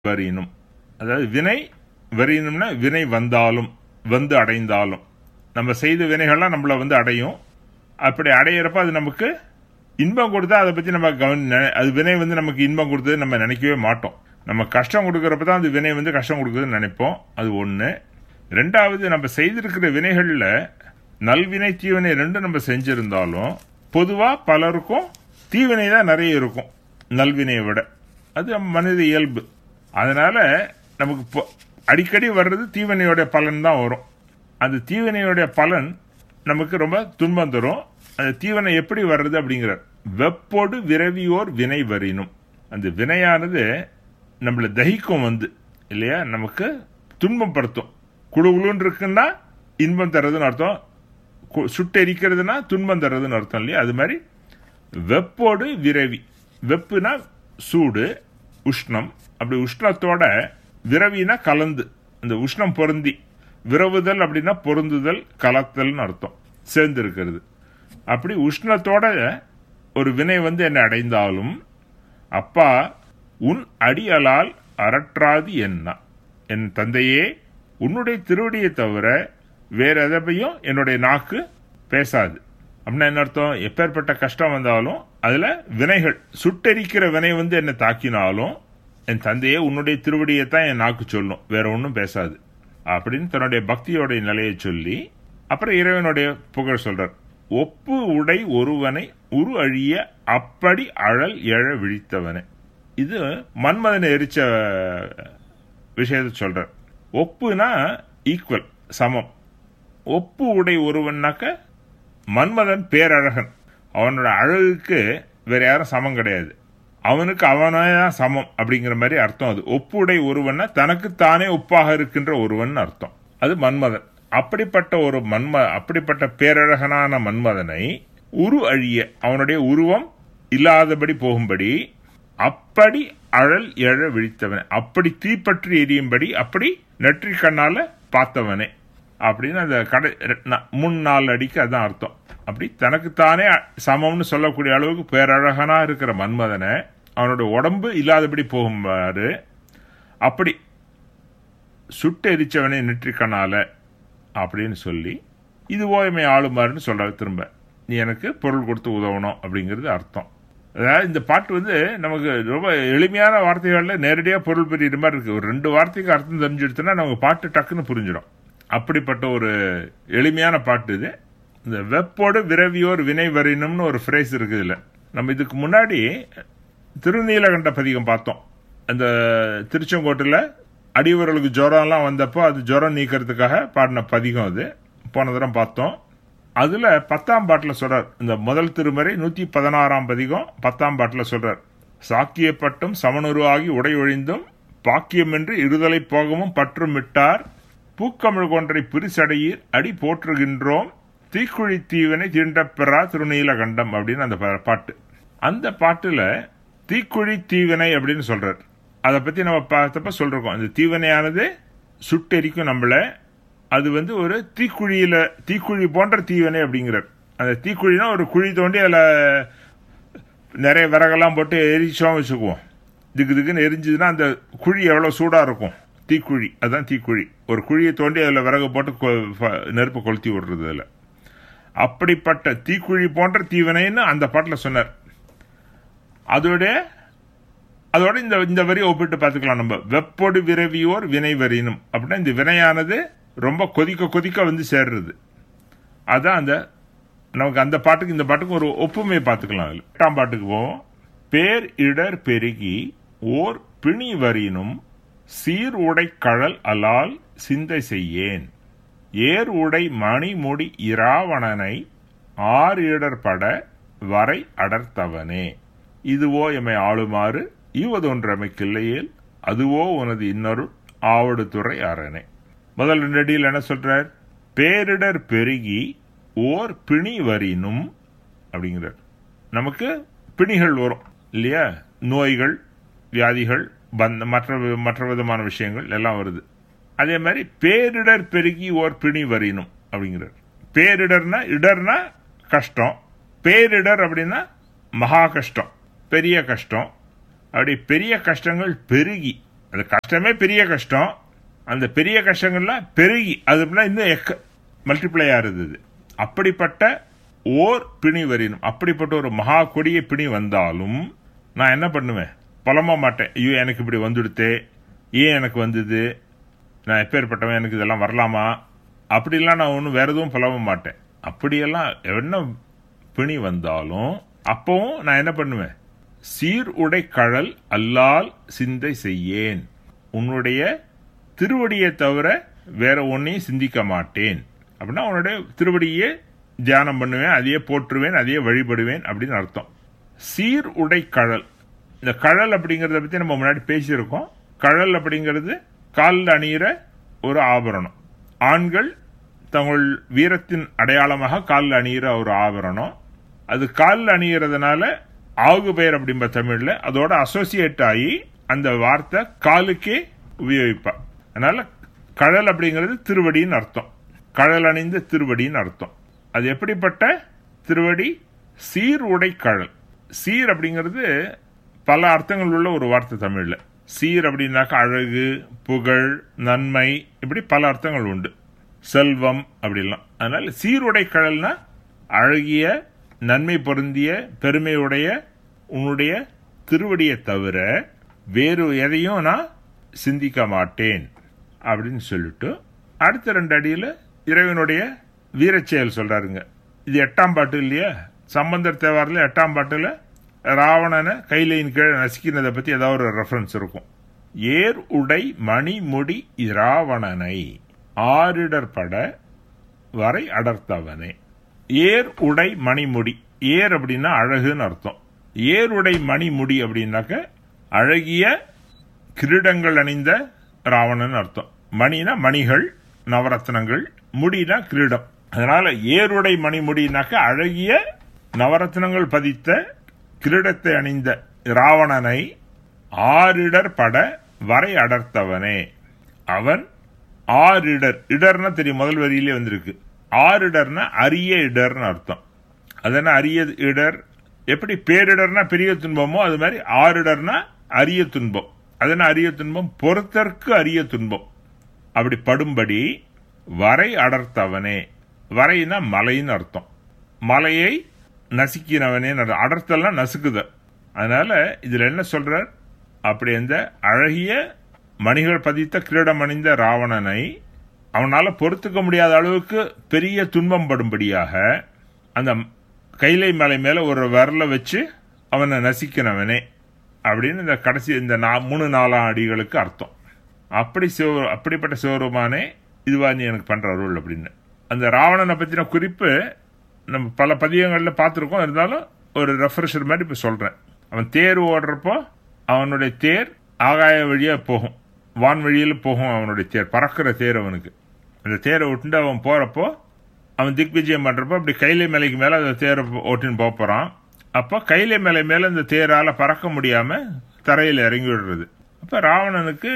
வரினும் அதாவது வினை வரினும்னா வினை வந்தாலும் வந்து அடைந்தாலும் நம்ம செய்த வினைகள்லாம் நம்மளை வந்து அடையும் அப்படி அடையிறப்ப அது நமக்கு இன்பம் கொடுத்தா அதை பற்றி நம்ம கவனி நெ- அது வினை வந்து நமக்கு இன்பம் கொடுத்தது நம்ம நினைக்கவே மாட்டோம் நம்ம கஷ்டம் கொடுக்கறப்ப தான் அது வினை வந்து கஷ்டம் கொடுக்குதுன்னு நினைப்போம் அது ஒன்று ரெண்டாவது நம்ம செய்திருக்கிற வினைகளில் நல்வினை தீவினை ரெண்டும் நம்ம செஞ்சிருந்தாலும் பொதுவாக பலருக்கும் தீவினை தான் நிறைய இருக்கும் நல்வினையை விட அது நம்ம மனித இயல்பு அதனால நமக்கு பொ- அடிக்கடி வர்றது தீவினையோட பலன் தான் வரும் அந்த தீவினையோட பலன் நமக்கு ரொம்ப துன்பம் தரும் அந்த தீவனை எப்படி வர்றது அப்படிங்கிறார் வெப்போடு விரவியோர் வினை வரினும் அந்த வினையானது நம்மளை தகிக்கும் வந்து இல்லையா நமக்கு துன்பப்படுத்தும் குழுகுழுன்னு இருக்குன்னா இன்பம் தர்றதுன்னு அர்த்தம் கு- சுட்டெரிக்கிறதுனா துன்பம் தர்றதுன்னு அர்த்தம் இல்லையா அது மாதிரி வெப்போடு விரவி வெப்புனா சூடு உஷ்ணம் அப்படி உஷ்ணத்தோட விரவினா கலந்து அந்த உஷ்ணம் பொருந்தி விரவுதல் அப்படின்னா பொருந்துதல் கலத்தல்னு அர்த்தம் சேர்ந்து இருக்கிறது அப்படி உஷ்ணத்தோட ஒரு வினை வந்து என்னை அடைந்தாலும் அப்பா உன் அடியலால் அரற்றாது என்ன என் தந்தையே உன்னுடைய திருவடியை தவிர வேற எதையும் என்னுடைய நாக்கு பேசாது அப்படின்னா என்ன அர்த்தம் எப்பேற்பட்ட கஷ்டம் வந்தாலும் அதுல வினைகள் சுட்டெரிக்கிற வினை வந்து என்னை தாக்கினாலும் என் தந்தையே உன்னுடைய திருவடியை தான் என் நாக்கு சொல்லும் வேற ஒன்றும் பேசாது அப்படின்னு தன்னுடைய பக்தியோடைய நிலையை சொல்லி அப்புறம் இறைவனுடைய புகழ் சொல்றார் ஒப்பு உடை ஒருவனை உரு அழிய அப்படி அழல் எழ விழித்தவனே இது மன்மதனை எரிச்ச விஷயத்தை சொல்றார் ஒப்புனா ஈக்குவல் சமம் ஒப்பு உடை ஒருவன்னாக்க மன்மதன் பேரழகன் அவனோட அழகுக்கு வேற யாரும் சமம் கிடையாது அவனுக்கு அவனே தான் சமம் அப்படிங்கிற மாதிரி அர்த்தம் அது ஒப்புடை ஒருவன்னா தனக்கு தானே ஒப்பாக இருக்கின்ற ஒருவன் அர்த்தம் அது மன்மதன் அப்படிப்பட்ட ஒரு மன்ம அப்படிப்பட்ட பேரழகனான மன்மதனை உரு அழிய அவனுடைய உருவம் இல்லாதபடி போகும்படி அப்படி அழல் எழ விழித்தவனே அப்படி தீப்பற்றி எரியும்படி அப்படி நெற்றி கண்ணால பார்த்தவனே அப்படின்னு அந்த கடை ந- முன் நாலு அடிக்கு அதான் அர்த்தம் அப்படி தனக்குத்தானே சமம்னு சொல்லக்கூடிய அளவுக்கு பேரழகனா இருக்கிற மன்மதனை அவனோட உடம்பு இல்லாதபடி போகும்பாரு அப்படி சுட்டு எரிச்சவனை நெற்றிக்கனால அப்படின்னு சொல்லி இது ஓய்மை ஆளுமாறுன்னு சொல்றாரு திரும்ப நீ எனக்கு பொருள் கொடுத்து உதவணும் அப்படிங்கிறது அர்த்தம் அதாவது இந்த பாட்டு வந்து நமக்கு ரொம்ப எளிமையான வார்த்தைகளில் நேரடியாக பொருள் பெரிய மாதிரி இருக்கு ஒரு ரெண்டு வார்த்தைக்கு அர்த்தம் தெரிஞ்சுடுத்துனா நமக்கு பாட்டு டக்குன்னு புரிஞ்சிடும் அப்படிப்பட்ட ஒரு எளிமையான பாட்டு இது இந்த வெப்போடு விரவியோர் வினை வரினும்னு ஒரு ஃப்ரேஸ் இருக்கு இதுல நம்ம இதுக்கு முன்னாடி திருநீலகண்ட பதிகம் பார்த்தோம் அந்த திருச்செங்கோட்டில் அடியவர்களுக்கு ஜுரம்லாம் வந்தப்போ அது ஜுரம் நீக்கிறதுக்காக பாடின பதிகம் அது போன தடவை பார்த்தோம் அதுல பத்தாம் பாட்டில் சொல்றார் இந்த முதல் திருமறை நூத்தி பதினாறாம் பதிகம் பத்தாம் பாட்டில் சொல்றார் சாக்கியப்பட்டும் சமனுருவாகி உடை ஒழிந்தும் பாக்கியமின்றி இருதலை போகவும் பற்றும் விட்டார் பூக்கமிழ் கொன்றை பிரிசடையீர் அடி போற்றுகின்றோம் தீக்குழி தீவனை தீண்டப்பெறா திருநீலகண்டம் அப்படின்னு அந்த பா- பாட்டு அந்த பாட்டுல தீக்குழி தீவினை அப்படின்னு சொல்றார் அதை பத்தி நம்ம பார்த்தப்ப சொல்றோம் அந்த தீவினையானது சுட்டெரிக்கும் நம்மள அது வந்து ஒரு தீக்குழியில தீக்குழி போன்ற தீவினை அப்படிங்கிறார் அந்த தீக்குழினா ஒரு குழி தோண்டி அதுல நிறைய விறகெல்லாம் போட்டு எரிச்சோம் வச்சுக்குவோம் திக்கு திக்குன்னு எரிஞ்சதுன்னா அந்த குழி எவ்வளவு சூடா இருக்கும் தீக்குழி அதான் தீக்குழி ஒரு குழியை தோண்டி அதுல விறகு போட்டு கொ- ஃப- நெருப்பு கொளுத்தி விடுறது அதுல அப்படிப்பட்ட தீக்குழி போன்ற தீவினைன்னு அந்த பாட்டில் சொன்னார் அதோட அதோட இந்த இந்த வரியை ஒப்பிட்டு பார்த்துக்கலாம் நம்ம வெப்பொடு விரவியோர் வினை வரினும் அப்படின்னா இந்த வினையானது ரொம்ப கொதிக்க கொதிக்க வந்து சேர்றது அதான் அந்த நமக்கு அந்த பாட்டுக்கு இந்த பாட்டுக்கு ஒரு ஒப்புமை பார்த்துக்கலாம் அதுல எட்டாம் பாட்டுக்கு போவோம் பேர் இடர் பெருகி ஓர் பிணி வரினும் சீர் உடை கழல் அலால் சிந்தை செய்யேன் ஏர் உடை மணிமுடி இராவணனை ஆறு இடர் பட வரை அடர்த்தவனே இதுவோ எமை ஆளுமாறு ஈவதொன்றமைக்கில்லையேல் அதுவோ உனது இன்னொரு ஆவடு துறை அரணே முதல் ரெண்டு அடியில் என்ன சொல்றார் பேரிடர் பெருகி ஓர் பிணி வரினும் அப்படிங்கிறார் நமக்கு பிணிகள் வரும் இல்லையா நோய்கள் வியாதிகள் பந்த மற்ற மற்ற விதமான விஷயங்கள் எல்லாம் வருது அதே மாதிரி பேரிடர் பெருகி ஓர் பிணி வரினும் அப்படிங்கிறார் பேரிடர்னா இடர்னா கஷ்டம் பேரிடர் அப்படின்னா மகா கஷ்டம் பெரிய கஷ்டம் அப்படி பெரிய கஷ்டங்கள் பெருகி அந்த கஷ்டமே பெரிய கஷ்டம் அந்த பெரிய கஷ்டங்கள்லாம் பெருகி அது இன்னும் எக்க மல்டிப்ளை ஆகுது இது. அப்படிப்பட்ட ஓர் பிணி வரினும் அப்படிப்பட்ட ஒரு மகா கொடிய பிணி வந்தாலும் நான் என்ன பண்ணுவேன் புலம்ப மாட்டேன் ஐயோ எனக்கு இப்படி வந்துடுத்தே ஏன் எனக்கு வந்தது நான் எப்பேற்பட்டவன் எனக்கு இதெல்லாம் வரலாமா அப்படிலாம் நான் ஒன்றும் வேற எதுவும் புலம்ப மாட்டேன் அப்படியெல்லாம் என்ன பிணி வந்தாலும் அப்பவும் நான் என்ன பண்ணுவேன் சீர் உடை கழல் அல்லால் சிந்தை செய்யேன் உன்னுடைய திருவடியை தவிர வேற ஒன்னையும் சிந்திக்க மாட்டேன் அப்படின்னா உன்னுடைய திருவடியே தியானம் பண்ணுவேன் அதையே போற்றுவேன் அதையே வழிபடுவேன் அப்படின்னு அர்த்தம் சீர் உடை கழல் இந்த கழல் அப்படிங்கறத பத்தி நம்ம முன்னாடி பேசியிருக்கோம் கழல் அப்படிங்கிறது காலில் அணியிற ஒரு ஆபரணம் ஆண்கள் தங்கள் வீரத்தின் அடையாளமாக காலில் அணியிற ஒரு ஆபரணம் அது காலில் அணியறதுனால ஆகு பெயர் அப்படிம்ப தமிழ்ல அதோட அசோசியேட் ஆகி அந்த வார்த்தை காலுக்கே உபயோகிப்பா அதனால கழல் அப்படிங்கிறது திருவடின்னு அர்த்தம் கழல் அணிந்த திருவடின்னு அர்த்தம் அது எப்படிப்பட்ட திருவடி சீர் உடை கழல் சீர் அப்படிங்கிறது பல அர்த்தங்கள் உள்ள ஒரு வார்த்தை தமிழ்ல சீர் அப்படின்னாக்கா அழகு புகழ் நன்மை இப்படி பல அர்த்தங்கள் உண்டு செல்வம் அப்படிலாம் அதனால சீருடை கழல்னா அழகிய நன்மை பொருந்திய பெருமையுடைய உன்னுடைய திருவடியை தவிர வேறு எதையும் நான் சிந்திக்க மாட்டேன் அப்படின்னு சொல்லிட்டு அடுத்த ரெண்டு அடியில் இறைவனுடைய வீரச்செயல் சொல்றாருங்க இது எட்டாம் பாட்டு இல்லையா சம்பந்தர் தேவாரில் எட்டாம் பாட்டுல ராவணனை கைலையின் கீழே நசுக்கினதை பத்தி ஏதாவது ஒரு ரெஃபரன்ஸ் இருக்கும் ஏர் உடை மணிமுடி இராவணனை ஆரிடற்பட வரை அடர்த்தவனே ஏர் உடை மணிமுடி ஏர் அப்படின்னா அழகுன்னு அர்த்தம் ஏர் உடை மணிமுடி அப்படின்னாக்க அழகிய கிரீடங்கள் அணிந்த ராவணன் அர்த்தம் மணினா மணிகள் நவரத்னங்கள் முடினா கிரீடம் அதனால ஏருடை மணிமுடினாக்க அழகிய நவரத்னங்கள் பதித்த கிரீடத்தை அணிந்த ராவணனை ஆரிடர் பட வரை அடர்த்தவனே அவன் ஆரிடர் இடர்னா தெரியும் முதல் வரியிலே வந்திருக்கு ஆரிடர்னா அரிய இடர்னு அர்த்தம் அதனா அரிய இடர் எப்படி பேரிடர்னா பெரிய துன்பமோ அது மாதிரி ஆரிடர்னா அரிய துன்பம் அதனா அரிய துன்பம் பொறுத்தற்கு அரிய துன்பம் அப்படி படும்படி வரை அடர்த்தவனே வரைனா மலைன்னு அர்த்தம் மலையை நசுக்கினவனே அடர்த்தல்லாம் நசுக்குத அதனால இதுல என்ன சொல்றார் அப்படி அந்த அழகிய மணிகள் பதித்த கிரீடம் அணிந்த ராவணனை அவனால பொறுத்துக்க முடியாத அளவுக்கு பெரிய துன்பம் படும்படியாக அந்த கைலை மலை மேல ஒரு விரல வச்சு அவனை நசிக்கினவனே அப்படின்னு இந்த கடைசி இந்த நா- மூணு நாலாம் அடிகளுக்கு அர்த்தம் அப்படி சிவ அப்படிப்பட்ட சிவருமானே இதுவா நீ எனக்கு பண்ற அருள் அப்படின்னு அந்த ராவணனை பத்தின குறிப்பு நம்ம பல பதியங்கள்ல பார்த்துருக்கோம் இருந்தாலும் ஒரு ரெஃப்ரெஷர் மாதிரி இப்ப சொல்றேன் அவன் தேர் ஓடுறப்போ அவனுடைய தேர் ஆகாய வழியா போகும் வான் வழியில போகும் அவனுடைய தேர் பறக்கிற தேர் அவனுக்கு அந்த தேரை விட்டுட்டு அவன் போறப்போ அவன் திக்விஜயம் பண்றப்போ அப்படி கைலை மலைக்கு மேல அந்த தேரை ஓட்டின்னு போக போறான் அப்போ கைலை மலை மேல இந்த தேரால பறக்க முடியாம தரையில் இறங்கி விடுறது அப்ப ராவணனுக்கு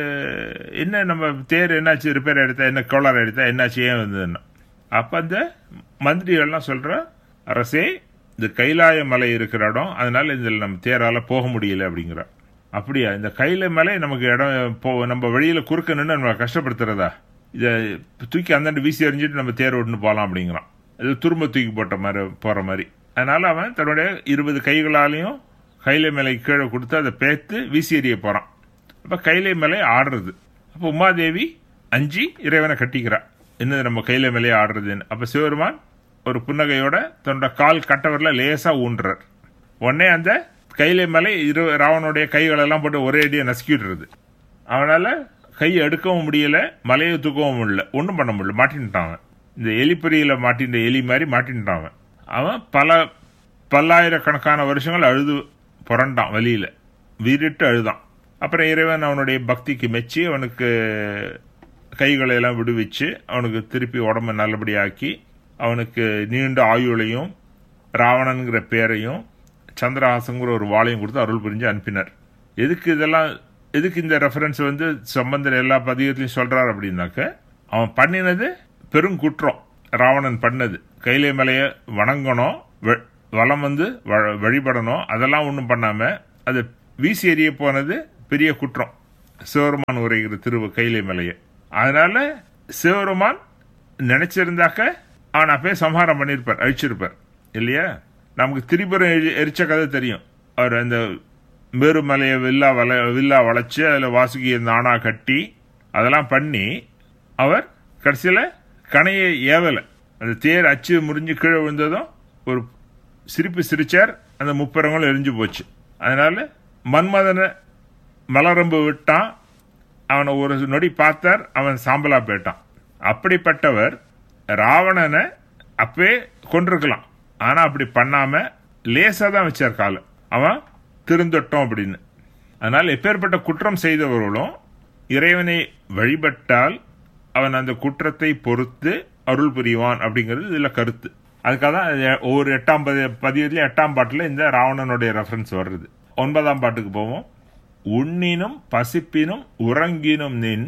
என்ன நம்ம தேர் என்னாச்சு ரிப்பேர் ஆயிடுத்தா என்ன கோளாறு ஆயிடுத்தா என்னாச்சு ஏன் வந்ததுன்னா அப்ப அந்த மந்திரிகள்லாம் சொல்ற அரசே இந்த கைலாய மலை இருக்கிற இடம் அதனால இதில் நம்ம தேரால போக முடியல அப்படிங்கிற அப்படியா இந்த கையில மலை நமக்கு இடம் போ நம்ம வழியில குறுக்க நின்று நம்ம கஷ்டப்படுத்துறதா இதை தூக்கி அந்தாண்டு வீசி எறிஞ்சிட்டு நம்ம தேர் ஓட்டுன்னு போகலாம் அப்படிங்கிறான் இது துரும்ப தூக்கி போட்ட மாதிரி போற மாதிரி அதனால அவன் தன்னுடைய இருபது கைகளாலையும் கைலை மலை கீழே கொடுத்து அதை பேத்து வீசி எறிய போறான் அப்ப கைலை மலை ஆடுறது அப்ப உமாதேவி அஞ்சி இறைவனை கட்டிக்கிறா என்னது நம்ம கையில மேலே ஆடுறதுன்னு அப்ப சிவபெருமான் ஒரு புன்னகையோட தன்னோட கால் கட்டவரில் லேசா ஊன்றார் உடனே அந்த கையில மேலே இரு ராவனுடைய கைகளெல்லாம் போட்டு ஒரே அடியை நசுக்கிடுறது அவனால கை எடுக்கவும் முடியல மலையை தூக்கவும் முடியல ஒன்றும் பண்ண முடியல மாட்டின்ட்டான் அவன் இந்த எலிப்பொறியில மாட்டின்ற எலி மாதிரி மாட்டின்ட்டான் அவன் அவன் பல பல்லாயிரக்கணக்கான வருஷங்கள் அழுது புரண்டான் வழியில வீறிட்டு அழுதான் அப்புறம் இறைவன் அவனுடைய பக்திக்கு மெச்சி அவனுக்கு கைகளை எல்லாம் விடுவிச்சு அவனுக்கு திருப்பி உடம்ப நல்லபடியாக்கி அவனுக்கு நீண்ட ஆயுளையும் ராவணன்கிற பேரையும் சந்திரஹாசங்கிற ஒரு வாளையும் கொடுத்து அருள் புரிஞ்சு அனுப்பினார் எதுக்கு இதெல்லாம் எதுக்கு இந்த ரெஃபரன்ஸ் வந்து சம்பந்தர் எல்லா பதிகத்திலையும் சொல்றார் அப்படின்னாக்க அவன் பண்ணினது பெருங்குற்றம் ராவணன் பண்ணது கைலை மலையை வணங்கணும் வெ- வலம் வந்து வ- வழிபடணும் அதெல்லாம் ஒன்றும் பண்ணாம அது வீசி எறிய போனது பெரிய குற்றம் சிவருமான் உரைகிற திருவு கைலை மலையை அதனால சிவருமான் நினைச்சிருந்தாக்க அவன் அப்பயே சம்ஹாரம் பண்ணியிருப்பார் அழிச்சிருப்பார் இல்லையா நமக்கு திரிபுரம் எரி- எரிச்ச கதை தெரியும் அவர் அந்த மேருமலையை வில்லா வள வில்லா வளைச்சு அதில் வாசுகியை நானா கட்டி அதெல்லாம் பண்ணி அவர் கடைசியில் கணையை ஏவலை அந்த தேர் அச்சு முறிஞ்சு கீழே விழுந்ததும் ஒரு சிரிப்பு சிரிச்சார் அந்த முப்பரங்களும் எரிஞ்சு போச்சு அதனால மன்மதனை மலரம்பு விட்டான் அவனை ஒரு நொடி பார்த்தார் அவன் சாம்பலா போயிட்டான் அப்படிப்பட்டவர் ராவணனை அப்பவே கொண்டிருக்கலாம் ஆனா அப்படி பண்ணாம லேசா தான் வச்சார் காலை அவன் திருந்தட்டும் அப்படின்னு அதனால் எப்பேற்பட்ட குற்றம் செய்தவர்களும் இறைவனை வழிபட்டால் அவன் அந்த குற்றத்தை பொறுத்து அருள் புரிவான் அப்படிங்கிறது இதுல கருத்து அதுக்காக தான் இது ஒவ்வொரு எட்டாம் பதி பதியத்துலயும் எட்டாம் பாட்டுல இந்த ராவணனுடைய ரெஃபரன்ஸ் வருது ஒன்பதாம் பாட்டுக்கு போவோம் உண்ணினும் பசிப்பினும் உறங்கினும் நின்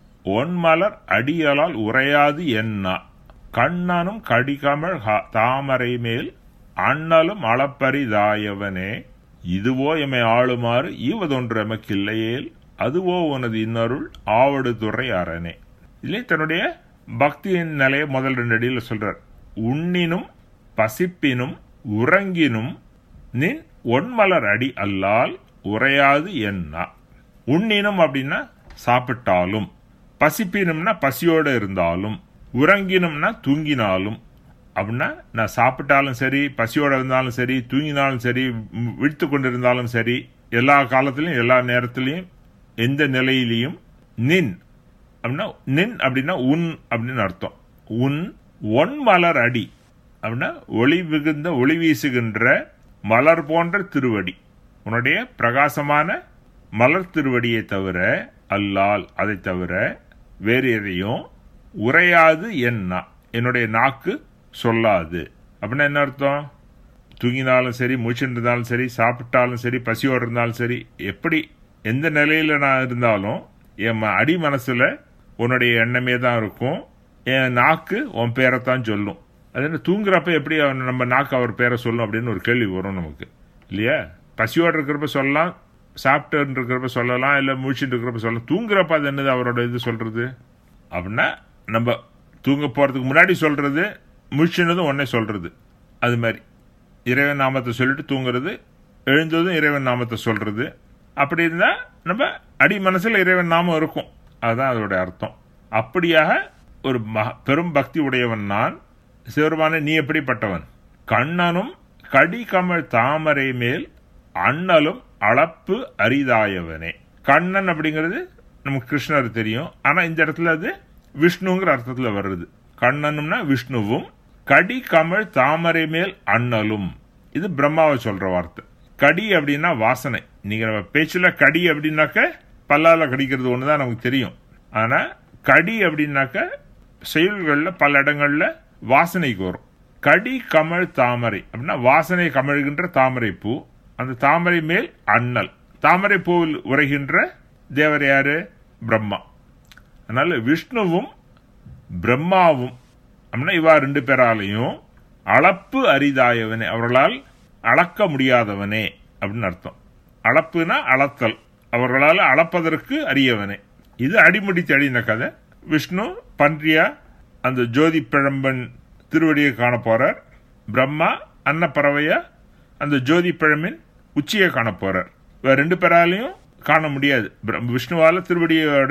ஒன்மலர் அடியலால் உரையாது என்னா கண்ணனும் கடிகமழ் ஹா- தாமரை மேல் அண்ணலும் அளப்பரிதாயவனே இதுவோ எமை ஆளுமாறு ஈவதொன்று எமக்கில்லையேல் அதுவோ உனது இன்னருள் ஆவடு துறை அரணே இதுலயே தன்னுடைய பக்தியின் நிலையை முதல் ரெண்டு அடியில் சொல்றார் உண்ணினும் பசிப்பினும் உறங்கினும் நின் ஒன்மலர் அடி அல்லால் உரையாது என்னா உண்ணினும் அப்படின்னா சாப்பிட்டாலும் பசிப்பினும்னா பசியோட இருந்தாலும் உறங்கினும்னா தூங்கினாலும் அப்படின்னா நான் சாப்பிட்டாலும் சரி பசியோட இருந்தாலும் சரி தூங்கினாலும் சரி ம், விழித்து கொண்டிருந்தாலும் சரி எல்லா காலத்திலையும் எல்லா நேரத்திலையும் எந்த நிலையிலையும் நின் அப்படின்னா நின் அப்படின்னா உன் அப்படின்னு அர்த்தம் உன் ஒன் மலர் அடி அப்படின்னா ஒளி மிகுந்த ஒளி வீசுகின்ற மலர் போன்ற திருவடி உன்னுடைய பிரகாசமான மலர் திருவடியை தவிர அல்லால் அதை தவிர வேறு எதையும் உரையாது என்னா என்னுடைய நாக்கு சொல்லாது அப்படின்னா என்ன அர்த்தம் தூங்கினாலும் சரி முழிச்சுட்டு இருந்தாலும் சரி சாப்பிட்டாலும் சரி பசியோடு இருந்தாலும் சரி எப்படி எந்த நிலையில நான் இருந்தாலும் என் ம- அடி மனசுல உன்னுடைய எண்ணமே தான் இருக்கும் என் நாக்கு உன் பேரைத்தான் சொல்லும் அது என்ன தூங்குறப்ப எப்படி அவன் நம்ம நாக்கு அவர் பேரை சொல்லும் அப்படின்னு ஒரு கேள்வி வரும் நமக்கு இல்லையா பசியோடு இருக்கிறப்ப சொல்லலாம் சாப்பிட்டு இருக்கிறப்ப சொல்லலாம் இல்லை முழிச்சுட்டு இருக்கிறப்ப சொல்லலாம் தூங்குறப்ப அது என்னது அவரோட இது சொல்றது அப்படின்னா நம்ம தூங்க போறதுக்கு முன்னாடி சொல்றது முழிச்சுனதும் உடனே சொல்றது அது மாதிரி இறைவன் நாமத்தை சொல்லிட்டு தூங்குறது எழுந்ததும் இறைவன் நாமத்தை சொல்றது அப்படி இருந்தா நம்ம அடி மனசுல இறைவன் நாமம் இருக்கும் அதுதான் அதோட அர்த்தம் அப்படியாக ஒரு மக- பெரும் பக்தி உடையவன் நான் சிவருமான நீ எப்படிப்பட்டவன் கண்ணனும் கடி கமழ் தாமரை மேல் அண்ணலும் அளப்பு அரிதாயவனே கண்ணன் அப்படிங்கிறது நமக்கு கிருஷ்ணர் தெரியும் ஆனா இந்த இடத்துல அது விஷ்ணுங்கிற அர்த்தத்துல வருது கண்ணனும்னா விஷ்ணுவும் கடி கமழ் தாமரை மேல் அண்ணலும் இது பிரம்மாவை சொல்ற வார்த்தை கடி அப்படின்னா வாசனை நீங்க நம்ம பேச்சுல கடி அப்படின்னாக்க பல்லால கடிக்கிறது ஒண்ணுதான் நமக்கு தெரியும் ஆனா கடி அப்படின்னாக்க செயல்கள்ல பல இடங்கள்ல வாசனைக்கு வரும் கடி கமழ் தாமரை அப்படின்னா வாசனை கமழ்கின்ற தாமரை பூ அந்த தாமரை மேல் அண்ணல் தாமரை பூவில் உரைகின்ற தேவர் யாரு பிரம்மா அதனால விஷ்ணுவும் பிரம்மாவும் அப்படின்னா இவா ரெண்டு பேராலையும் அளப்பு அரிதாயவனே அவர்களால் அளக்க முடியாதவனே அப்படின்னு அர்த்தம் அளப்புனா அளத்தல் அவர்களால் அளப்பதற்கு அரியவனே இது அடிமுடி தடின கதை விஷ்ணு பன்றியா அந்த ஜோதி பிழம்பன் திருவடியை காண போறார் பிரம்மா அன்னப்பறவையா அந்த ஜோதி பிழம்பின் உச்சியை காண போறார் வேற ரெண்டு பேராலையும் காண முடியாது பிர- விஷ்ணுவால திருவடியோட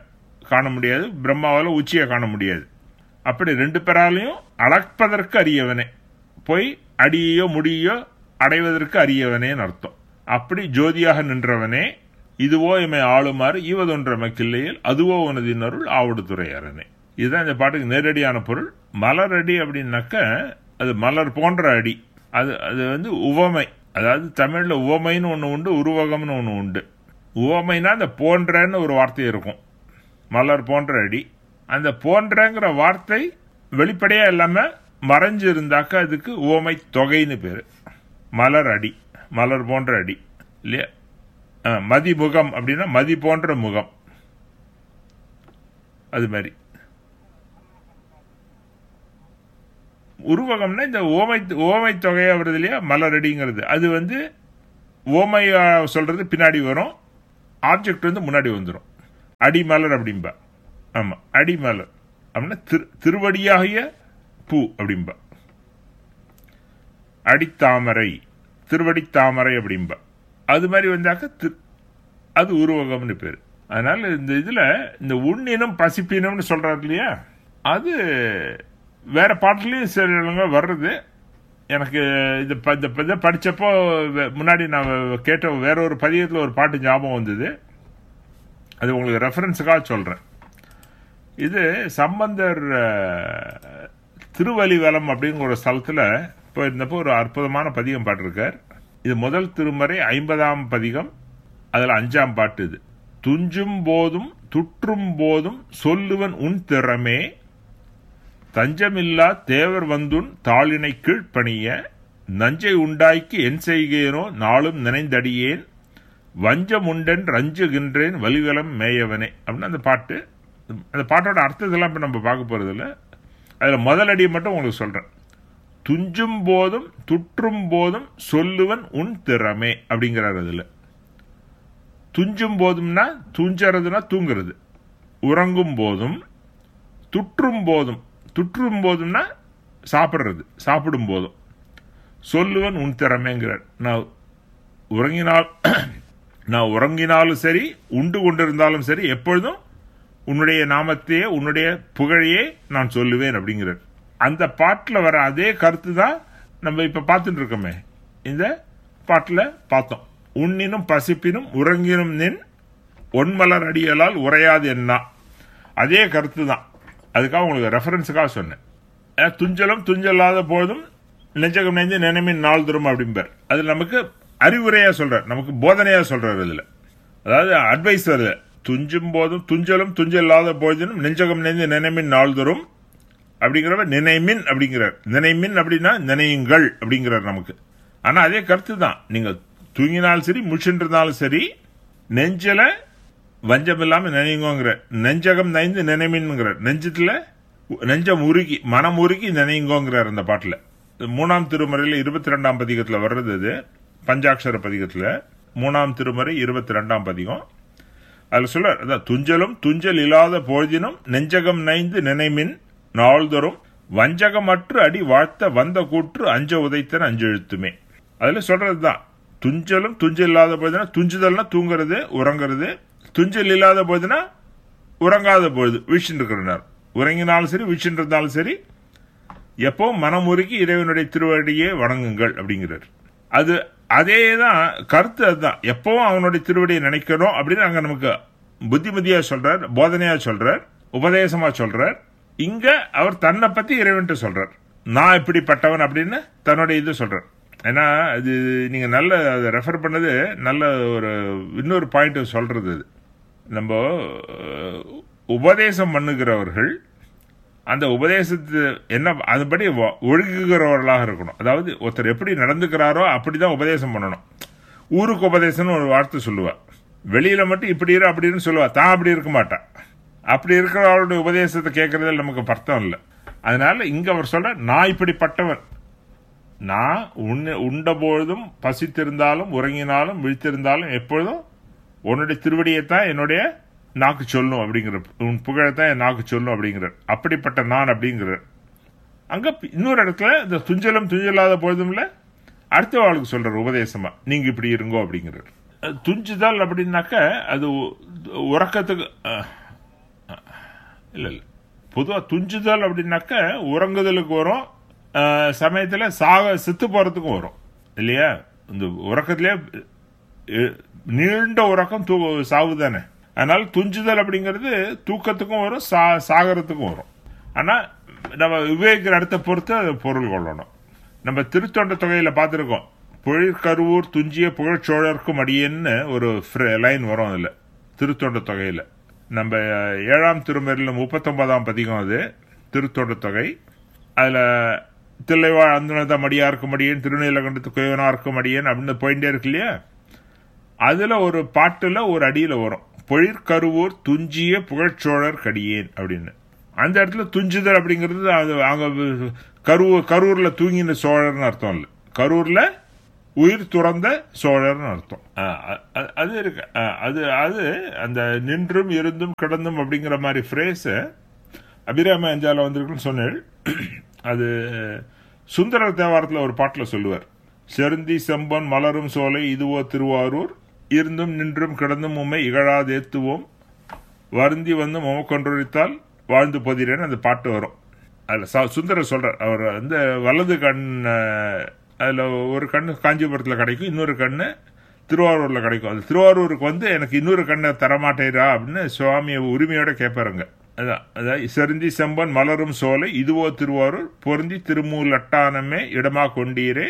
காண முடியாது பிரம்மாவால உச்சியை காண முடியாது அப்படி ரெண்டு பேராலையும் அளப்பதற்கு அரியவனே போய் அடியையோ முடியோ அடைவதற்கு அரியவனேன்னு அர்த்தம் அப்படி ஜோதியாக நின்றவனே இதுவோ எமை ஆளுமாறு ஈவதொன்ற மக்கில்லையில் அதுவோ உனது இன்னருள் ஆவடு துறையரனே இதுதான் இந்த பாட்டுக்கு நேரடியான பொருள் மலர் அடி அப்படின்னாக்க அது மலர் போன்ற அடி அது அது வந்து உவமை அதாவது தமிழ்ல உவமைன்னு ஒன்று உண்டு உருவகம்னு ஒன்று உண்டு உவமைனா அந்த போன்றன்னு ஒரு வார்த்தை இருக்கும் மலர் போன்ற அடி அந்த போன்றங்கிற வார்த்தை வெளிப்படையா இல்லாம மறைஞ்சு இருந்தாக்க அதுக்கு உவமை தொகைன்னு பேரு மலர் அடி மலர் போன்ற அடி இல்லையா ஆ, மதிமுகம் அப்படின்னா மதி போன்ற முகம் அது மாதிரி உருவகம்னா இந்த ஓமை ஓமை தொகையா வருது இல்லையா மலரடிங்கிறது அது வந்து ஓமையா சொல்றது பின்னாடி வரும் ஆப்ஜெக்ட் வந்து முன்னாடி வந்துடும் அடிமலர் அப்படிம்பா ஆமா அடிமலர் அப்படின்னா திரு திருவடியாகிய பூ அப்படிம்பா அடித்தாமரை திருவடித்தாமரை அப்படிம்பா அது மாதிரி வந்தாக்க திரு- அது உருவகம்னு பேர் அதனால இந்த இதுல இந்த உண்ணினம் பசிப்பினம்னு சொல்றாரு இல்லையா அது வேற பாட்டுலயும் சில இடங்க வர்றது எனக்கு இது ப- இந்த இதை படிச்சப்போ வே- முன்னாடி நான் கேட்ட வேற ஒரு பதியத்தில் ஒரு பாட்டு ஞாபகம் வந்தது அது உங்களுக்கு ரெஃபரன்ஸுக்காக சொல்றேன் இது சம்பந்தர் அஹ், திருவலிவலம் அப்படிங்கிற ஒரு ஸ்தலத்துல போயிருந்தப்போ ஒரு அற்புதமான பதிகம் பாட்டிருக்கார் இது முதல் திருமறை ஐம்பதாம் பதிகம் அதுல அஞ்சாம் பாட்டு இது துஞ்சும் போதும் துற்றும் போதும் சொல்லுவன் உன் திறமே தஞ்சமில்லா தேவர் வந்துன் தாளினை கீழ்ப்பணிய நஞ்சை உண்டாய்க்கு என் செய்கேனோ நாளும் நினைந்தடியேன் வஞ்சம் உண்டன் ரஞ்சுகின்றேன் வலிவலம் மேயவனே அப்படின்னு அந்த பாட்டு அந்த பாட்டோட அர்த்தத்தெல்லாம் இப்போ நம்ம பார்க்க போறது இல்ல அதில் முதல் அடியை மட்டும் உங்களுக்கு சொல்றேன் துஞ்சும் போதும் துற்றும் போதும் சொல்லுவன் உன் திறமே அப்படிங்கிறார் அதுல துஞ்சும் போதும்னா துஞ்சறதுனா தூங்குறது உறங்கும் போதும் துற்றும் போதும் துற்றும் போதும்னா சாப்பிடுறது சாப்பிடும் போதும் சொல்லுவன் உன் திறமைங்கிறார் நான் உறங்கினால் நான் உறங்கினாலும் சரி உண்டு கொண்டிருந்தாலும் சரி எப்பொழுதும் உன்னுடைய நாமத்தையே உன்னுடைய புகழையே நான் சொல்லுவேன் அப்படிங்கிறார் அந்த பாட்டில் வர அதே கருத்து தான் நம்ம இப்ப பார்த்துட்டு இருக்கோமே இந்த பாட்டில் பார்த்தோம் உண்ணினும் பசிப்பினும் உறங்கினும் நின் ஒன்மலர் அடியலால் உரையாது என்ன அதே கருத்து தான் அதுக்காக உங்களுக்கு ரெஃபரன்ஸுக்காக சொன்னேன் அஹ் துஞ்சலும் துஞ்சல்லாத போதும் நெஞ்சகம் நெஞ்சு நினைமின் நாள் தரும் அப்படிம்பார் அது நமக்கு அறிவுரையா சொல்றார் நமக்கு போதனையா சொல்றாரு இதுல அதாவது அட்வைஸ் வருது துஞ்சும் போதும் துஞ்சலும் துஞ்சல்லாத போதினும் நெஞ்சகம் நெஞ்சு நினைமின் நாள் தரும் அப்படிங்கிறவ நினைமின் அப்படிங்கிறார் நினைமின் அப்படின்னா நினையுங்கள் அப்படிங்கிறார் நமக்கு ஆனா அதே கருத்து தான் நீங்க தூங்கினாலும் சரி முழிச்சுருந்தாலும் சரி நெஞ்சல வஞ்சம் இல்லாம நினைங்கோங்கிற நெஞ்சகம் நைந்து நினைமின்ங்கிறார் நெஞ்சத்துல நெஞ்சம் உருகி மனம் உருகி நினைங்கோங்கிறார் அந்த பாட்டுல மூணாம் திருமறையில இருபத்தி ரெண்டாம் பதிகத்துல வர்றது இது பஞ்சாட்சர பதிகத்துல மூணாம் திருமறை இருபத்தி ரெண்டாம் பதிகம் அதுல சொல்ல அதான் துஞ்சலும் துஞ்சல் இல்லாத பொழுதினும் நெஞ்சகம் நைந்து நினைமின் நாள்தோறும் வஞ்சகமற்று அடி வாழ்த்த வந்த கூற்று அஞ்ச உதைத்தன அஞ்செழுத்துமே அதுல சொல்றதுதான் துஞ்சலும் துஞ்சல் இல்லாத பொழுதுனா துஞ்சுதல்னா தூங்குறது உறங்குறது துஞ்சல் இல்லாத பொழுதுனா உறங்காத பொழுது வீழ்ச்சின்னு இருக்கிறார் உறங்கினாலும் சரி வீழ்ச்சின்னு இருந்தாலும் சரி எப்போ மனம் உருகி இறைவனுடைய திருவடியே வணங்குங்கள் அப்படிங்கிறார் அது அதே தான் கருத்து அதுதான் எப்பவும் அவனுடைய திருவடியை நினைக்கணும் அப்படின்னு அங்க நமக்கு புத்திமதியா சொல்றார் போதனையா சொல்றார் உபதேசமா சொல்றார் இங்க அவர் தன்னை பத்தி இறைவன்ட்டு சொல்றார் நான் இப்படிப்பட்டவன் அப்படின்னு தன்னுடைய இது சொல்றார் ஏன்னா அது நீங்க நல்ல அதை ரெஃபர் பண்ணது நல்ல ஒரு இன்னொரு பாயிண்ட் சொல்றது இது நம்ம அஹ், உபதேசம் பண்ணுகிறவர்கள் அந்த உபதேசத்து என்ன அதுபடி வ- ஒழுகுகிறவர்களாக இருக்கணும் அதாவது ஒருத்தர் எப்படி நடந்துக்கிறாரோ அப்படிதான் உபதேசம் பண்ணணும் ஊருக்கு உபதேசம்னு ஒரு வார்த்தை சொல்லுவா வெளியில மட்டும் இப்படி இரு அப்படின்னு சொல்லுவா தான் அப்படி இருக்க மாட்டா அப்படி இருக்கிறவருடைய உபதேசத்தை கேட்கறதுல நமக்கு பர்த்தம் இல்லை அதனால இங்க அவர் சொல்ற நான் இப்படிப்பட்டவன் நான் உண்ண உண்ட பொழுதும் பசித்திருந்தாலும் உறங்கினாலும் விழித்திருந்தாலும் எப்பொழுதும் உன்னுடைய திருவடியைத்தான் என்னுடைய நாக்கு சொல்லும் அப்படிங்கிற உன் புகழைத்தான் என் நாக்கு சொல்லும் அப்படிங்கிறார் அப்படிப்பட்ட நான் அப்படிங்கிறார் அங்க பி- இன்னொரு இடத்துல இந்த துஞ்சலும் துஞ்சலாத பொழுதும்ல அடுத்த ஆளுக்கு சொல்றார் உபதேசமா நீங்க இப்படி இருங்கோ அப்படிங்கிறார் அஹ் துஞ்சுதல் அப்படின்னாக்க அது உ- உறக்கத்துக்கு அஹ், இல்ல இல்ல பொதுவா துஞ்சுதல் அப்படின்னாக்க உறங்குதலுக்கு வரும் அஹ், சமயத்துல சாக செத்து போறதுக்கும் வரும் இல்லையா இந்த உறக்கத்திலே அஹ், நீண்ட உறக்கம் தூ சாவு தானே அதனால துஞ்சுதல் அப்படிங்கிறது தூக்கத்துக்கும் வரும் சா சாகரத்துக்கும் வரும் ஆனா நம்ம விவேகிற இடத்தை பொறுத்து அது பொருள் கொள்ளணும் நம்ம திருத்தொண்ட தொகையில பார்த்திருக்கோம் பொழிற்கருவூர் துஞ்சிய புகழ்ச்சோழர்க்கும் அடியேன்னு ஒரு லைன் வரும் அதுல திருத்தொண்ட தொகையில நம்ம அஹ், ஏழாம் திருமறையில் முப்பத்தொன்பதாம் பதிகம் அது திருத்தொண்ட தொகை அதுல தில்லைவாழ் அந்தனத மடியார்க்கும் அடியேன் திருநீலகண்டத்து குயவனார்க்கும் அடியேன் அப்படின்னு போயிட்டே இருக்கு இல்லையா அதுல ஒரு பாட்டுல ஒரு அடியில வரும் பொழிற்கருவூர் துஞ்சிய புகழ்ச்சோழர் கடியேன் அப்படின்னு அந்த இடத்துல துஞ்சுதல் அப்படிங்கிறது அது அங்க கரூர் கரூர்ல தூங்கின சோழர்னு அர்த்தம் இல்லை கரூர்ல உயிர் துறந்த சோழர்னு அர்த்தம் ஆ, அ- அ- அது இருக்கு ஆ, அது அது அந்த நின்றும் இருந்தும் கிடந்தும் அப்படிங்கிற மாதிரி ஃப்ரேஸ் அபிராம அஞ்சால வந்திருக்குன்னு சொன்னேன் அது சுந்தரர் தேவாரத்தில் ஒரு பாட்டில் சொல்லுவார் செருந்தி செம்பன் மலரும் சோலை இதுவோ திருவாரூர் இருந்தும் நின்றும் கிடந்தும் உம்மை இகழாதேத்துவோம் வருந்தி வந்து முமக்கொன்றொழித்தால் வாழ்ந்து போதிரேன்னு அந்த பாட்டு வரும் அதில் ச சுந்தரர் சொல்றார் அவர் வந்து வலது கண் அதில் ஒரு கண் காஞ்சிபுரத்தில் கிடைக்கும் இன்னொரு கண்ணு திருவாரூரில் கிடைக்கும் அது திருவாரூருக்கு வந்து எனக்கு இன்னொரு கண்ணை தரமாட்டேரா அப்படின்னு சுவாமியை உரிமையோட கேட்பாருங்க அதான் அதான் செருந்தி செம்பன் மலரும் சோலை இதுவோ திருவாரூர் பொருந்தி திருமூலட்டானமே இடமா கொண்டீரே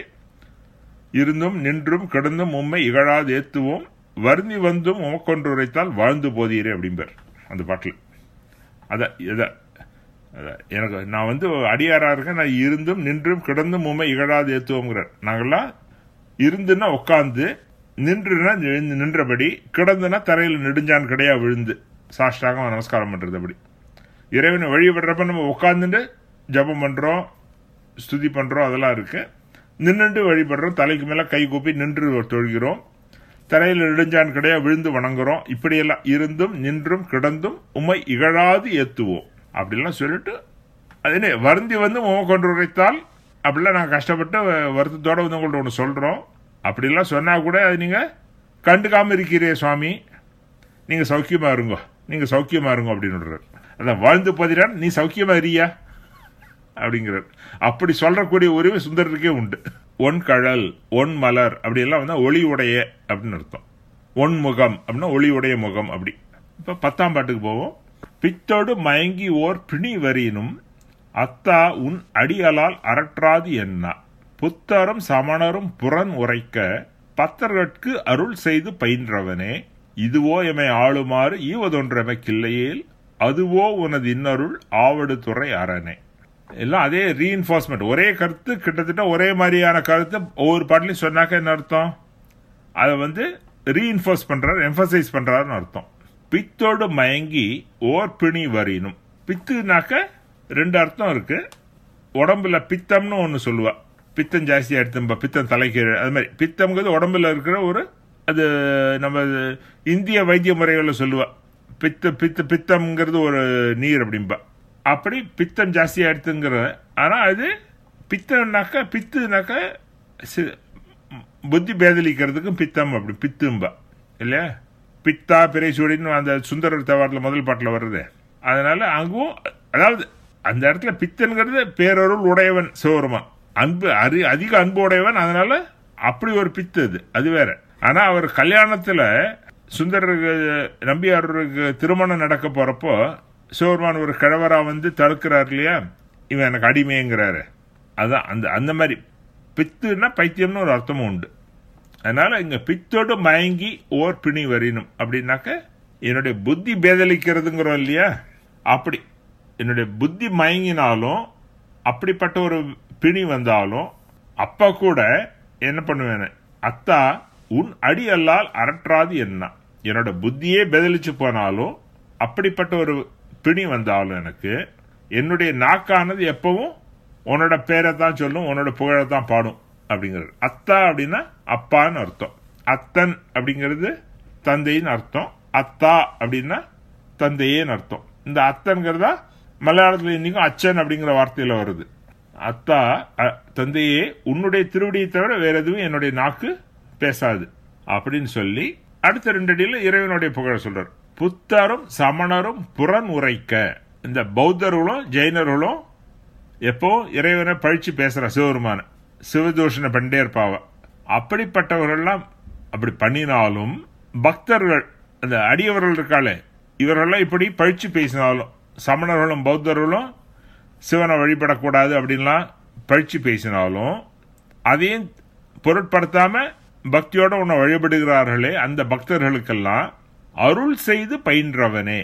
இருந்தும் நின்றும் கிடந்தும் உம்மை இகழாது ஏத்துவோம் வருந்தி வந்தும் உமக்கொன்று உரைத்தால் வாழ்ந்து போதீரே அப்படிம்பார் அந்த பாட்டில் அதான் இதான் அதான் எனக்கு நான் வந்து அடியாரா இருக்கேன் நான் இருந்தும் நின்றும் கிடந்தும் உண்மை இகழாது ஏத்துவோங்கிறார் நாங்கெல்லாம் இருந்துன்னா உட்காந்து நின்றுனா எழுந்து நின்றபடி கிடந்துனா தரையில் நெடுஞ்சான் கிடையா விழுந்து சாஷ்டாகம் நமஸ்காரம் பண்றது அப்படி இறைவனை வழிபடுறப்ப நம்ம உட்காந்துட்டு ஜபம் பண்றோம் ஸ்துதி பண்றோம் அதெல்லாம் இருக்கு நின்னுட்டு வழிபடுறோம் தலைக்கு மேல கை கூப்பி நின்று தொழுகிறோம் தரையில் நெடுஞ்சான் கிடையா விழுந்து வணங்குறோம் இப்படியெல்லாம் இருந்தும் நின்றும் கிடந்தும் உம்மை இகழாது ஏத்துவோம் அப்படிலாம் சொல்லிட்டு அதனே வருந்தி வந்து உமை கொண்டு உரைத்தால் அப்படிலாம் நான் கஷ்டப்பட்டு வருத்தத்தோட வந்து உங்கள்ட்ட ஒன்று சொல்றோம் அப்படிலாம் சொன்னா கூட அது நீங்க கண்டுக்காம இருக்கிறே சுவாமி நீங்க சௌக்கியமா இருங்கோ நீங்க சௌக்கியமா இருங்கோ அப்படின்னு அதான் வாழ்ந்து பதிரான் நீ சௌக்கியமா இருக்கியா அப்படிங்கிறார் அப்படி சொல்லக்கூடிய உரிமை சுந்தரருக்கே உண்டு ஒன் கழல் ஒன் மலர் அப்படி எல்லாம் வந்து ஒளி உடைய அப்படின்னு அர்த்தம் ஒன் முகம் அப்படின்னா ஒளி உடைய முகம் அப்படி இப்ப பத்தாம் பாட்டுக்கு போவோம் பித்தோடு மயங்கி ஓர் பிணி வரினும் அத்தா உன் அடியலால் அரற்றாது என்ன புத்தரும் சமணரும் புறன் உரைக்க பத்தர்கட்கு அருள் செய்து பயின்றவனே இதுவோ எமை ஆளுமாறு ஈவதொன்றமைக்கில்லையேல் அதுவோ உனது இன்னருள் ஆவடு துறை அரணே எல்லாம் அதே ரீஇன்ஃபோர்ஸ்மெண்ட் ஒரே கருத்து கிட்டத்தட்ட ஒரே மாதிரியான கருத்து ஒவ்வொரு பாட்டிலையும் சொன்னாக்க என்ன அர்த்தம் அதை வந்து ரீஇன்ஃபோர்ஸ் பண்றாரு எம்பசைஸ் பண்றாருன்னு அர்த்தம் பித்தோடு மயங்கி ஓர் பிணி வரினும் பித்துனாக்க ரெண்டு அர்த்தம் இருக்கு உடம்புல பித்தம்னு ஒன்று சொல்லுவா பித்தம் ஜாஸ்தியா எடுத்தும்பா பித்தம் தலைக்கு அது மாதிரி பித்தம்ங்கிறது உடம்புல இருக்கிற ஒரு அது நம்ம இந்திய வைத்திய முறைகளில் சொல்லுவா பித்த பித்த பித்தம்ங்கிறது ஒரு நீர் அப்படிம்பா அப்படி பித்தம் ஜாஸ்தியா எடுத்துங்கிற ஆனா அது பித்தம்னாக்க பித்துனாக்க சி- புத்தி பேதலிக்கிறதுக்கும் பித்தம் அப்படி பித்தும்பா இல்லையா பித்தா பிறைசூடின்னு அந்த சுந்தரர் தேவாரத்தில் முதல் பாட்டில் வருது அதனால அங்கும் அதாவது அந்த இடத்துல பித்தன்கிறது பேரருள் உடையவன் சிவருமான் அன்பு அரி அதிக அன்பு உடையவன் அதனால அப்படி ஒரு பித்து அது அது வேற ஆனா அவர் கல்யாணத்துல சுந்தரருக்கு நம்பியாருக்கு திருமணம் நடக்க போறப்போ சிவருமான் ஒரு கிழவரா வந்து தடுக்கிறார் இல்லையா இவன் எனக்கு அடிமைங்கிறாரு அதான் அந்த அந்த மாதிரி பித்துன்னா பைத்தியம்னு ஒரு அர்த்தமும் உண்டு அதனால இங்க பித்தோடு மயங்கி ஓர் பிணி வரினும் அப்படின்னாக்க என்னுடைய புத்தி பேதலிக்கிறதுங்கிறோம் இல்லையா அப்படி என்னுடைய புத்தி மயங்கினாலும் அப்படிப்பட்ட ஒரு பிணி வந்தாலும் அப்ப கூட என்ன பண்ணுவேன் அத்தா உன் அடி அல்லால் அரற்றாது என்ன என்னோட புத்தியே பேதலிச்சு போனாலும் அப்படிப்பட்ட ஒரு பிணி வந்தாலும் எனக்கு என்னுடைய நாக்கானது எப்பவும் உன்னோட பேரை தான் சொல்லும் உன்னோட புகழை தான் பாடும் அப்படிங்கிறது அத்தா அப்படின்னா அப்பான்னு அர்த்தம் அத்தன் அப்படிங்கிறது தந்தைன்னு அர்த்தம் அத்தா அப்படின்னா தந்தையேன்னு அர்த்தம் இந்த அத்தன்கிறதா மலையாளத்தில் இன்னைக்கும் அச்சன் அப்படிங்கிற வார்த்தையில வருது அத்தா அ- தந்தையே உன்னுடைய திருவடியை தவிர வேற எதுவும் என்னுடைய நாக்கு பேசாது அப்படின்னு சொல்லி அடுத்த ரெண்டு அடியில் இறைவனுடைய புகழ சொல்றார் புத்தரும் சமணரும் புறன் உரைக்க இந்த பௌத்தர்களும் ஜெயினர்களும் எப்போ இறைவனை பழிச்சு பேசுற சிவபெருமான சிவதூஷணை பண்ணிட்டே இருப்பாவ அப்படிப்பட்டவர்கள்லாம் அப்படி பண்ணினாலும் பக்தர்கள் அந்த அடியவர்கள் இருக்காளே இவர்கள்லாம் இப்படி பழிச்சு பேசினாலும் சமணர்களும் பௌத்தர்களும் சிவனை வழிபடக்கூடாது அப்படின்லாம் பழிச்சு பேசினாலும் அதையும் பொருட்படுத்தாம பக்தியோட உன்னை வழிபடுகிறார்களே அந்த பக்தர்களுக்கெல்லாம் அருள் செய்து பயின்றவனே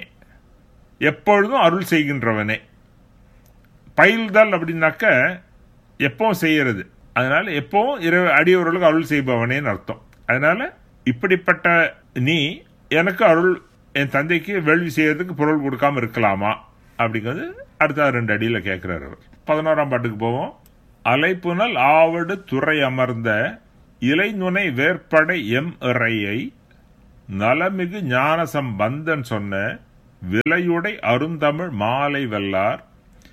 எப்பொழுதும் அருள் செய்கின்றவனே பயில்தல் அப்படின்னாக்க எப்பவும் செய்யறது அதனால எப்பவும் இறை அடியவர்களுக்கு அருள் செய்பவனேன்னு அர்த்தம் அதனால இப்படிப்பட்ட நீ எனக்கு அருள் என் தந்தைக்கு வேள்வி செய்யறதுக்கு பொருள் கொடுக்காம இருக்கலாமா அப்படிங்கிறது அடுத்த ரெண்டு அடியில கேட்கிறார் அவர் பதினோராம் பாட்டுக்கு போவோம் அலைப்புனல் ஆவடு துறை அமர்ந்த இலைநுனை வேற்படை எம் இறையை நலமிகு ஞான சம்பந்தன் சொன்ன விலையுடை அருந்தமிழ் மாலை வெல்லார்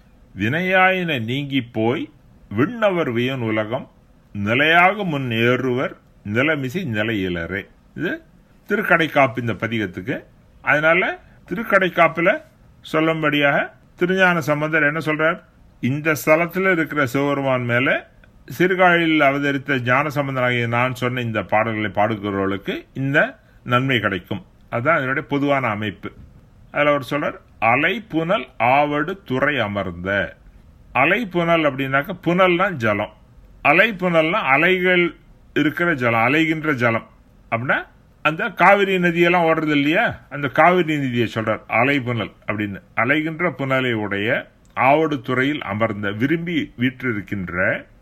வினையாயின நீங்கி போய் விண்ணவர் வியன் உலகம் நிலையாக முன் ஏறுவர் நிலமிசை நிலையிலரே இது திருக்கடைக்காப்பு இந்த பதிகத்துக்கு அதனால திருக்கடைக்காப்புல சொல்லும்படியாக திருஞான சம்பந்தர் என்ன சொல்றார் இந்த ஸ்தலத்தில் இருக்கிற சிவபெருமான் மேல சிறுகாழில் அவதரித்த ஞான சம்பந்தனாகிய நான் சொன்ன இந்த பாடல்களை பாடுகிறவர்களுக்கு இந்த நன்மை கிடைக்கும் அதுதான் இதனுடைய பொதுவான அமைப்பு அதில் அவர் சொல்றார் அலை புனல் ஆவடு துறை அமர்ந்த அலை புனல் அப்படின்னாக்க புனல்னா ஜலம் அலை புனல்னா அலைகள் இருக்கிற ஜலம் அலைகின்ற ஜலம் அப்படின்னா அந்த காவிரி நதியெல்லாம் ஓடுறது இல்லையா அந்த காவிரி நதியை சொல்றார் அலை புனல் அப்படின்னு அலைகின்ற புனலை உடைய ஆவடு துறையில் அமர்ந்த விரும்பி வீற்றிருக்கின்ற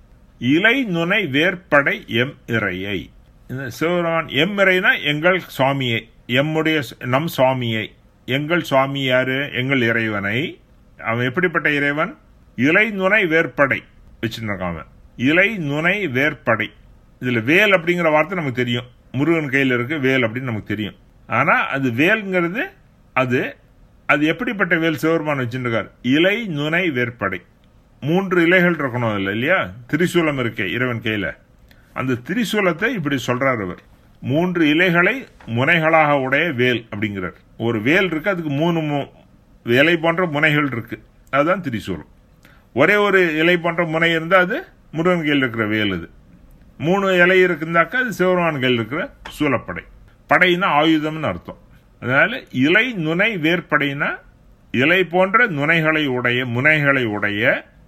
இலை நுனை வேற்படை எம் இறையை இந்த சிவபெருமான் எம் இறைனா எங்கள் சுவாமியை எம்முடைய நம் சுவாமியை எங்கள் சுவாமி யாரு எங்கள் இறைவனை அவன் எப்படிப்பட்ட இறைவன் இலை நுனை வேற்படை வச்சுருக்கான் அவன் இலை நுனை வேற்படை இதுல வேல் அப்படிங்கிற வார்த்தை நமக்கு தெரியும் முருகன் கையில் இருக்கு வேல் அப்படின்னு நமக்கு தெரியும் ஆனா அது வேல்ங்கிறது அது அது எப்படிப்பட்ட வேல் சிவபெருமான் வச்சுருக்கார் இலை நுனை வேற்படை மூன்று இலைகள் இருக்கணும் இல்லை இல்லையா திரிசூலம் இருக்கே இறைவன் கையில அந்த திரிசூலத்தை இப்படி சொல்றார் அவர் மூன்று இலைகளை முனைகளாக உடைய வேல் அப்படிங்கிறார் ஒரு வேல் இருக்கு அதுக்கு மூணு மு- இலை போன்ற முனைகள் இருக்கு அதுதான் திரிசூலம் ஒரே ஒரு இலை போன்ற முனை இருந்தால் அது முருகன் கையில் இருக்கிற வேல் அது மூணு இலை இருக்குந்தாக்கா அது சிவபெருமான் கையில் இருக்கிற சூலப்படை படைனா ஆயுதம்னு அர்த்தம் அதனால இலை நுனை வேற்படைனா இலை போன்ற நுனைகளை உடைய முனைகளை உடைய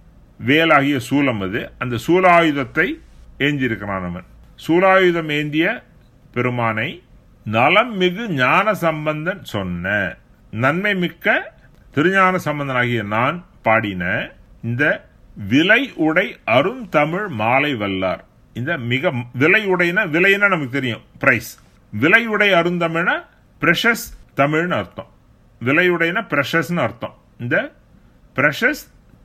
வேலாகிய சூலம் அது அந்த சூலாயுதத்தை ஏந்தியிருக்கிறான் அவன் சூலாயுதம் ஏந்திய பெருமானை நலம் மிகு ஞான சம்பந்தன் சொன்ன நன்மை மிக்க திருஞான சம்பந்தனாகிய நான் பாடின இந்த விலை உடை அருந்தமிழ் மாலை வல்லார் இந்த மிக விலை உடைனா விலைன்னா நமக்கு தெரியும் பிரைஸ் விலை உடை அருந்தமிழ்னா பிரஷஸ் தமிழ்னு அர்த்தம் விலை உடைனா பிரஷஸ்னு அர்த்தம் இந்த பிரஷஸ்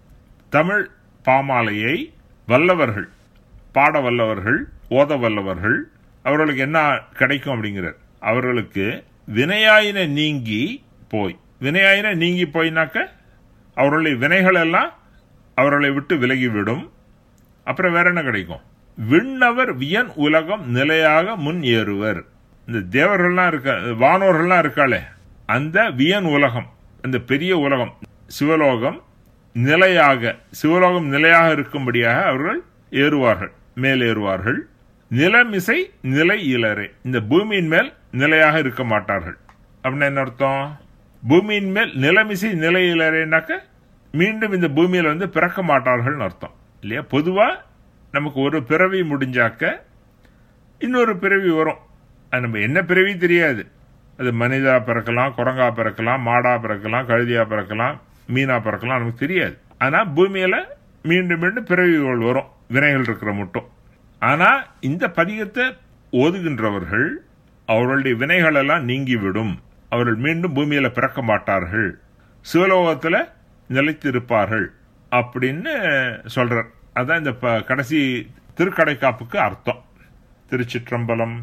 தமிழ் பாமாலையை வல்லவர்கள் பாட வல்லவர்கள் ஓத வல்லவர்கள் அவர்களுக்கு என்ன கிடைக்கும் அப்படிங்கிறார் அவர்களுக்கு வினையாயின நீங்கி போய் வினையாயின நீங்கி போயினாக்க அவர்களுடைய வினைகள் எல்லாம் அவர்களை விட்டு விலகிவிடும் அப்புறம் வேற என்ன கிடைக்கும் விண்ணவர் வியன் உலகம் நிலையாக முன் ஏறுவர் இந்த தேவர்கள்லாம் இருக்க வானோர்கள்லாம் இருக்காளே அந்த வியன் உலகம் அந்த பெரிய உலகம் சிவலோகம் நிலையாக சிவலோகம் நிலையாக இருக்கும்படியாக அவர்கள் ஏறுவார்கள் மேலேறுவார்கள் நிலமிசை நிலை இலரே இந்த பூமியின் மேல் நிலையாக இருக்க மாட்டார்கள் அப்படின்னா என்ன அர்த்தம் பூமியின் மேல் நிலமிசை நிலை இலரேனாக்க மீண்டும் இந்த பூமியில வந்து பிறக்க மாட்டார்கள்னு அர்த்தம் இல்லையா பொதுவா நமக்கு ஒரு பிறவி முடிஞ்சாக்க இன்னொரு பிறவி வரும் அது நம்ம என்ன பிறவி தெரியாது அது மனிதா பிறக்கலாம் குரங்கா பிறக்கலாம் மாடா பிறக்கலாம் கழுதியா பிறக்கலாம் மீனா பிறக்கலாம் நமக்கு தெரியாது ஆனா பூமியில மீண்டும் மீண்டும் பிறவிகள் வரும் வினைகள் இருக்கிற மட்டும் ஆனா இந்த பதிகத்தை ஓதுகின்றவர்கள் அவர்களுடைய வினைகள் எல்லாம் நீங்கிவிடும் அவர்கள் மீண்டும் பூமியில பிறக்க மாட்டார்கள் சிவலோகத்துல நிலைத்திருப்பார்கள் அப்படின்னு சொல்றார் அதான் இந்த ப- கடைசி திருக்கடைக்காப்புக்கு அர்த்தம் திருச்சிற்றம்பலம்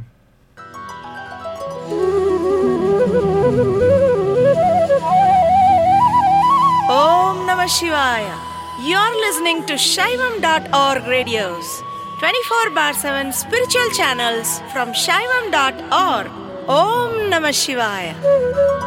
Om Namah Shivaya. You're listening to Shaivam.org radios, 24 bar 7 spiritual channels from Shaivam.org. Om Namah Shivaya.